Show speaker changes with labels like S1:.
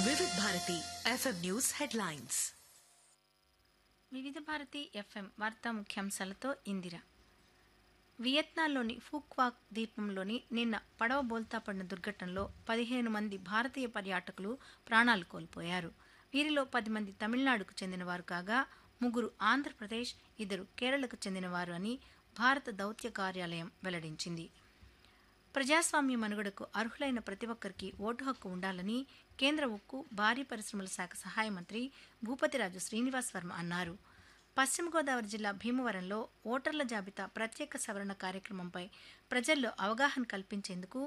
S1: వివిధ Bharati FM news headlines
S2: వివిధ Bharati FM వార్తా ముఖ్యాంశాలతో ఇందిర వియత్నాంలోని ఫూక్వాక్ ద్వీపంలోని నిన్న పడవ బోల్తా పడిన దుర్ఘటనలో పదిహేను మంది భారతీయ పర్యాటకులు ప్రాణాలు కోల్పోయారు వీరిలో పది మంది తమిళనాడుకు చెందినవారు కాగా ముగ్గురు ఆంధ్రప్రదేశ్ ఇద్దరు కేరళకు చెందినవారు అని భారత దౌత్య కార్యాలయం వెల్లడించింది ప్రజాస్వామ్య మనుగడకు అర్హులైన ప్రతి ఒక్కరికి ఓటు హక్కు ఉండాలని కేంద్ర ఉక్కు భారీ పరిశ్రమల శాఖ సహాయ మంత్రి భూపతిరాజు శ్రీనివాస్ వర్మ అన్నారు పశ్చిమ గోదావరి జిల్లా భీమవరంలో ఓటర్ల జాబితా ప్రత్యేక సవరణ కార్యక్రమంపై ప్రజల్లో అవగాహన కల్పించేందుకు